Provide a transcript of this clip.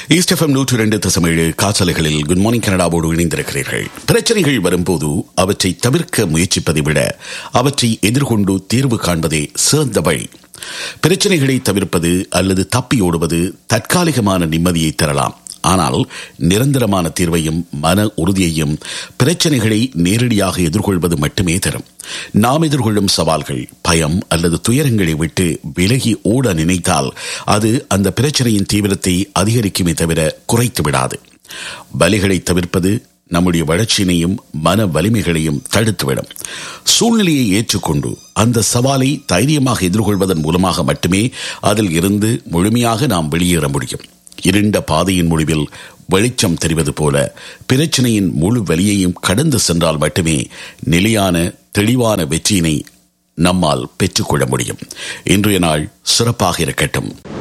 east FM நூற்றி இரண்டு தசமேழு காசலைகளில் good morning கனடாவோடு இணைந்திருக்கிறீர்கள் பிரச்சனைகள் வரும்போது அவற்றை தவிர்க்க முயற்சிப்பதை விட அவற்றை எதிர்கொண்டு தீர்வு காண்பதே சிறந்த வழி பிரச்சனைகளை தவிர்ப்பது அல்லது தப்பி ஓடுவது தற்காலிகமான நிம்மதியை தரலாம் ஆனால் நிரந்தரமான தீர்வையும் மன உறுதியையும் பிரச்சனைகளை நேரடியாக எதிர்கொள்வது மட்டுமே தரும் நாம் எதிர்கொள்ளும் சவால்கள் பயம் அல்லது துயரங்களை விட்டு விலகி ஓட நினைத்தால் அது அந்த பிரச்சனையின் தீவிரத்தை அதிகரிக்குமே தவிர குறைத்து விடாது வலிகளை தவிர்ப்பது நம்முடைய வளர்ச்சியினையும் மன வலிமைகளையும் தடுத்துவிடும் சூழ்நிலையை ஏற்றுக்கொண்டு அந்த சவாலை தைரியமாக எதிர்கொள்வதன் மூலமாக மட்டுமே அதில் இருந்து முழுமையாக நாம் வெளியேற முடியும் இருண்ட பாதையின் முடிவில் வெளிச்சம் தெரிவது போல பிரச்சனையின் முழு வலியையும் கடந்து சென்றால் மட்டுமே நிலையான தெளிவான வெற்றியினை நம்மால் பெற்றுக்கொள்ள முடியும் இன்றைய நாள் சிறப்பாக இருக்கட்டும்